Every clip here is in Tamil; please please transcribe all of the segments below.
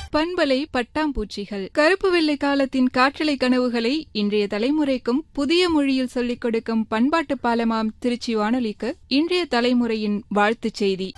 பண்பலை பட்டாம்பூச்சிகள் கருப்பு வெள்ளை காலத்தின் காற்றலை கனவுகளை இன்றைய தலைமுறைக்கும் புதிய மொழியில் சொல்லிக் கொடுக்கும் பண்பாட்டு பாலமாம் திருச்சி வானொலிக்கு இன்றைய தலைமுறையின் வாழ்த்துச் செய்தி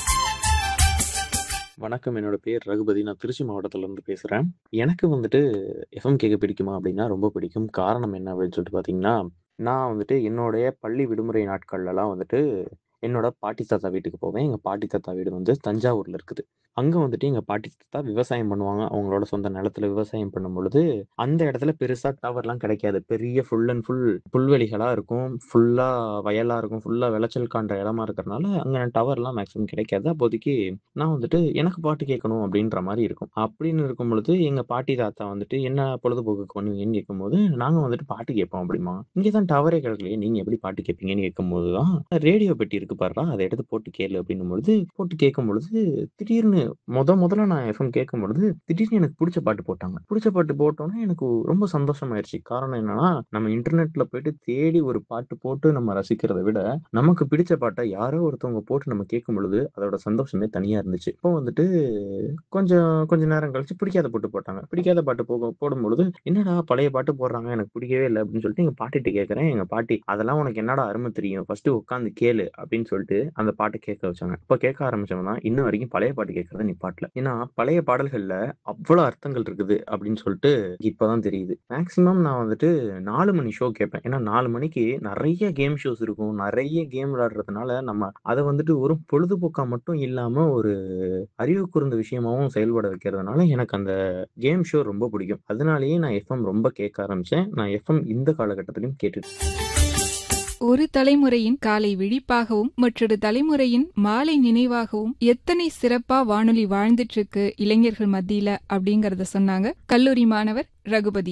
வணக்கம் என்னோட பேர் ரகுபதி நான் திருச்சி மாவட்டத்துல இருந்து பேசுறேன் எனக்கு வந்துட்டு எஃப்எம் கேட்க பிடிக்குமா அப்படின்னா ரொம்ப பிடிக்கும் காரணம் என்ன அப்படின்னு சொல்லிட்டு பாத்தீங்கன்னா நான் வந்துட்டு என்னுடைய பள்ளி விடுமுறை நாட்கள்லலாம் வந்துட்டு என்னோட பாட்டி தாத்தா வீட்டுக்கு போவேன் எங்கள் பாட்டி தாத்தா வீடு வந்து தஞ்சாவூரில் இருக்குது அங்கே வந்துட்டு எங்கள் பாட்டி தாத்தா விவசாயம் பண்ணுவாங்க அவங்களோட சொந்த நிலத்துல விவசாயம் பண்ணும் பொழுது அந்த இடத்துல பெருசாக டவர்லாம் கிடைக்காது பெரிய ஃபுல் அண்ட் ஃபுல் புல்வெளிகளாக இருக்கும் ஃபுல்லாக வயலாக இருக்கும் ஃபுல்லாக விளைச்சல் காண்ற இடமா இருக்கிறனால அங்கே டவர்லாம் மேக்ஸிமம் கிடைக்காது அப்போதைக்கு நான் வந்துட்டு எனக்கு பாட்டு கேட்கணும் அப்படின்ற மாதிரி இருக்கும் அப்படின்னு இருக்கும் பொழுது எங்கள் பாட்டி தாத்தா வந்துட்டு என்ன பொழுதுபோக்குக்கு பண்ணுவீங்கன்னு கேட்கும்போது நாங்கள் வந்துட்டு பாட்டு கேட்போம் அப்படிமா இங்கே தான் டவரே கிடைக்கலையே நீங்கள் எப்படி பாட்டு கேட்பீங்கன்னு கேட்கும்போது தான் ரேடியோ பெட்டி இருக்கு பாருடா அதை எடுத்து போட்டு கேளு அப்படின்னும் பொழுது போட்டு கேட்கும் பொழுது திடீர்னு முத முதல்ல நான் எஃப்எம் கேட்கும் பொழுது திடீர்னு எனக்கு பிடிச்ச பாட்டு போட்டாங்க பிடிச்ச பாட்டு போட்டோன்னே எனக்கு ரொம்ப சந்தோஷமாயிருச்சு காரணம் என்னன்னா நம்ம இன்டர்நெட்ல போயிட்டு தேடி ஒரு பாட்டு போட்டு நம்ம ரசிக்கிறதை விட நமக்கு பிடிச்ச பாட்டை யாரோ ஒருத்தவங்க போட்டு நம்ம கேட்கும் பொழுது அதோட சந்தோஷமே தனியா இருந்துச்சு இப்போ வந்துட்டு கொஞ்சம் கொஞ்ச நேரம் கழிச்சு பிடிக்காத பாட்டு போட்டாங்க பிடிக்காத பாட்டு போக போடும் பொழுது என்னடா பழைய பாட்டு போடுறாங்க எனக்கு பிடிக்கவே இல்லை அப்படின்னு சொல்லிட்டு எங்க பாட்டிட்டு கேட்கறேன் எங்க பாட்டி அதெல்லாம் உனக்கு என்னடா அருமை தெரியும் ஃபர்ஸ்ட் உட்காந்து கேளு அப்படின்னு சொல்லிட்டு அந்த பாட்டை கேட்க வச்சாங்க இப்போ கேட்க ஆரம்பிச்சவங்க தான் இன்ன வரைக்கும் பழைய பாட்டு கேட்கறத நிப்பாட்டல ஏன்னா பழைய பாடல்கள்ல அவ்வளவு அர்த்தங்கள் இருக்குது அப்படின்னு சொல்லிட்டு இப்பதான் தெரியுது மேக்சிமம் நான் வந்துட்டு நாலு மணி ஷோ கேட்பேன் ஏன்னா நாலு மணிக்கு நிறைய கேம் ஷோஸ் இருக்கும் நிறைய கேம் விளையாடுறதுனால நம்ம அதை வந்துட்டு ஒரு பொழுதுபோக்கா மட்டும் இல்லாம ஒரு அறிவு கூர்ந்த விஷயமாவும் செயல்பட வைக்கிறதுனால எனக்கு அந்த கேம் ஷோ ரொம்ப பிடிக்கும் அதனாலேயே நான் எஃப்எம் ரொம்ப கேட்க ஆரம்பிச்சேன் நான் எஃப்எம் இந்த காலகட்டத்திலையும் கேட்டுட்டு ஒரு தலைமுறையின் காலை விழிப்பாகவும் மற்றொரு தலைமுறையின் மாலை நினைவாகவும் எத்தனை சிறப்பா வானொலி வாழ்ந்துட்டு இருக்கு இளைஞர்கள் மத்தியில அப்படிங்கறத சொன்னாங்க கல்லூரி மாணவர் ரகுபதி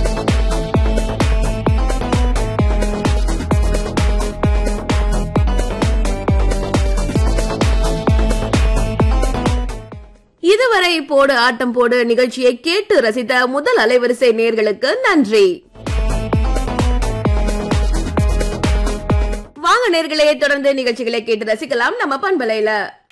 இதுவரை போடு ஆட்டம் போடு நிகழ்ச்சியை கேட்டு ரசித்த முதல் அலைவரிசை நேர்களுக்கு நன்றி வாங்க நேர்களே தொடர்ந்து நிகழ்ச்சிகளை கேட்டு ரசிக்கலாம் நம்ம பண்பலையில